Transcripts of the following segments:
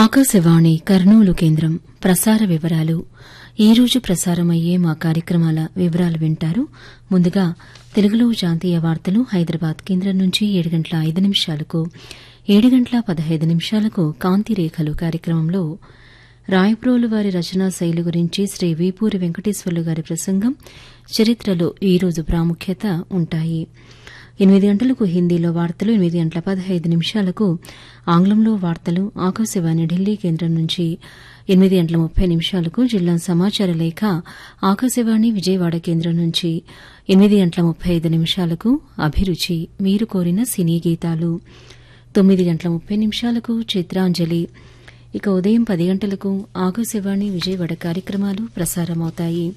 ఆకాశవాణి కర్నూలు కేంద్రం ప్రసార వివరాలు ఈ రోజు ప్రసారమయ్యే మా కార్యక్రమాల వివరాలు వింటారు ముందుగా తెలుగులో జాతీయ వార్తలు హైదరాబాద్ కేంద్రం నుంచి ఏడు గంటల ఐదు నిమిషాలకు ఏడు గంటల పదహైదు నిమిషాలకు కాంతి రేఖలు కార్యక్రమంలో రాయప్రోలు వారి రచనా శైలి గురించి శ్రీ వీపూరి వెంకటేశ్వర్లు గారి ప్రసంగం చరిత్రలో ఈ రోజు ప్రాముఖ్యత ఉంటాయి ఎనిమిది గంటలకు హిందీలో వార్తలు ఎనిమిది గంటల పదహైదు నిమిషాలకు ఆంగ్లంలో వార్తలు ఆకాశవాణి ఢిల్లీ కేంద్రం నుంచి ఎనిమిది గంటల ముప్పై నిమిషాలకు జిల్లా సమాచార లేఖ ఆకాశవాణి విజయవాడ కేంద్రం నుంచి ఎనిమిది గంటల ముప్పై ఐదు నిమిషాలకు అభిరుచి మీరు కోరిన సినీ గీతాలు తొమ్మిది గంటల ముప్పై నిమిషాలకు చిత్రాంజలి ఇక ఉదయం పది గంటలకు ఆకాశవాణి విజయవాడ కార్యక్రమాలు ప్రసారమవుతాయి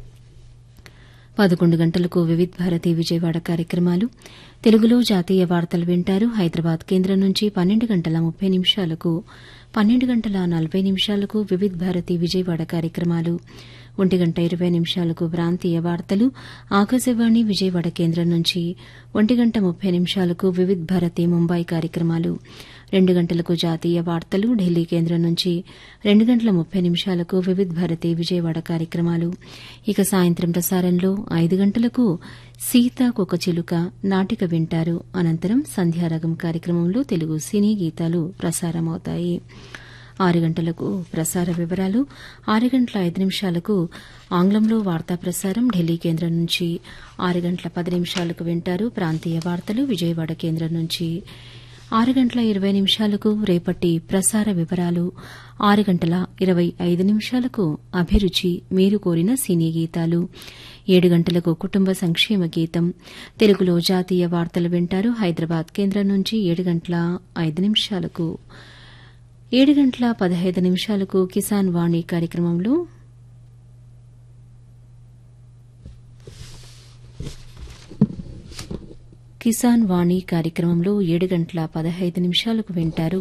పదకొండు గంటలకు వివిధ్ భారతి విజయవాడ కార్యక్రమాలు తెలుగులో జాతీయ వార్తలు వింటారు హైదరాబాద్ కేంద్రం నుంచి పన్నెండు గంటల ముప్పై నిమిషాలకు పన్నెండు గంటల నలభై నిమిషాలకు వివిధ్ భారతి విజయవాడ కార్యక్రమాలు ఒంటి గంట ఇరవై నిమిషాలకు ప్రాంతీయ వార్తలు ఆకాశవాణి విజయవాడ కేంద్రం నుంచి ఒంటి గంట ముప్పై నిమిషాలకు వివిధ్ భారతి ముంబై కార్యక్రమాలు రెండు గంటలకు జాతీయ వార్తలు ఢిల్లీ కేంద్రం నుంచి రెండు గంటల ముప్పై నిమిషాలకు వివిధ్ భారతి విజయవాడ కార్యక్రమాలు ఇక సాయంత్రం ప్రసారంలో ఐదు గంటలకు సీతాకొక చిలుక నాటిక వింటారు అనంతరం సంధ్యారాగం కార్యక్రమంలో తెలుగు సినీ గీతాలు ప్రసారమవుతాయి ఆరు గంటలకు ప్రసార వివరాలు ఆరు గంటల ఐదు నిమిషాలకు ఆంగ్లంలో వార్తా ప్రసారం ఢిల్లీ కేంద్రం నుంచి ఆరు గంటల పది నిమిషాలకు వింటారు ప్రాంతీయ వార్తలు విజయవాడ కేంద్రం నుంచి ఆరు గంటల ఇరవై నిమిషాలకు రేపటి ప్రసార వివరాలు ఆరు గంటల ఇరవై ఐదు నిమిషాలకు అభిరుచి మీరు కోరిన సినీ గీతాలు ఏడు గంటలకు కుటుంబ సంక్షేమ గీతం తెలుగులో జాతీయ వార్తలు వింటారు హైదరాబాద్ కేంద్రం నుంచి ఏడు గంటల ఐదు నిమిషాలకు ఏడు గంటల పదహైదు నిమిషాలకు కిసాన్ వాణి కార్యక్రమంలో కిసాన్ వాణి కార్యక్రమంలో ఏడు గంటల పదహైదు నిమిషాలకు వింటారు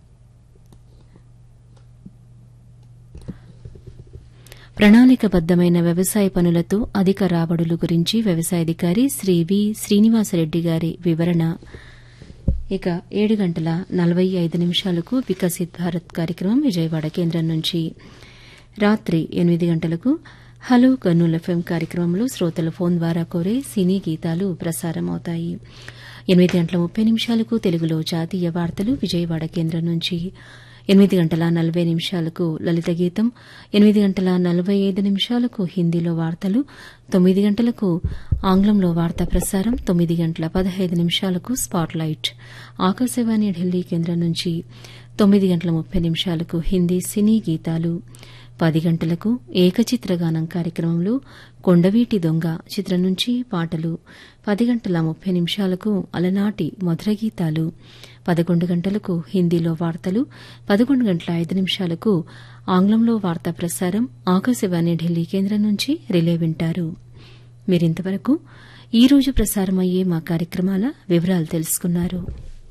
ప్రణాళికబద్దమైన వ్యవసాయ పనులతో అధిక రాబడులు గురించి వ్యవసాయాధికారి శ్రీ వి శ్రీనివాసరెడ్డి గారి వివరణ ఇక ఏడు గంటల నలభై ఐదు నిమిషాలకు వికసిత్ భారత్ కార్యక్రమం విజయవాడ కేంద్రం నుంచి రాత్రి ఎనిమిది గంటలకు హలో కర్నూలు ఎఫ్ఎం కార్యక్రమంలో శ్రోతల ఫోన్ ద్వారా కోరే సినీ గీతాలు ప్రసారమవుతాయి ఎనిమిది గంటల ముప్పై నిమిషాలకు తెలుగులో జాతీయ వార్తలు విజయవాడ కేంద్రం నుంచి ఎనిమిది గంటల నలభై నిమిషాలకు లలిత గీతం ఎనిమిది గంటల నలభై ఐదు నిమిషాలకు హిందీలో వార్తలు తొమ్మిది గంటలకు ఆంగ్లంలో వార్తా ప్రసారం తొమ్మిది గంటల పదహైదు నిమిషాలకు స్పాట్లైట్ ఆకాశవాణి ఢిల్లీ కేంద్రం నుంచి తొమ్మిది గంటల ముప్పై నిమిషాలకు హిందీ సినీ గీతాలు పది గంటలకు ఏకచిత్రగానం కార్యక్రమంలో కొండవీటి దొంగ చిత్రం నుంచి పాటలు పది గంటల ముప్పై నిమిషాలకు అలనాటి మధుర గీతాలు పదకొండు గంటలకు హిందీలో వార్తలు పదకొండు గంటల ఐదు నిమిషాలకు ఆంగ్లంలో వార్తా ప్రసారం ఆకాశవాణి ఢిల్లీ కేంద్రం నుంచి రిలే వింటారు మీరింతవరకు ఈ రోజు ప్రసారమయ్యే మా కార్యక్రమాల వివరాలు తెలుసుకున్నారు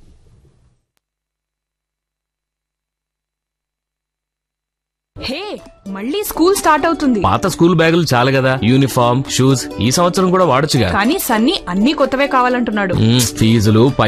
హే మళ్ళీ స్కూల్ స్టార్ట్ అవుతుంది పాత స్కూల్ బ్యాగులు చాలు కదా యూనిఫామ్ షూస్ ఈ సంవత్సరం కూడా వాడొచ్చుగా కానీ సన్నీ అన్ని కొత్తవే కావాలంటున్నాడు మ్మ్, ఫీజులు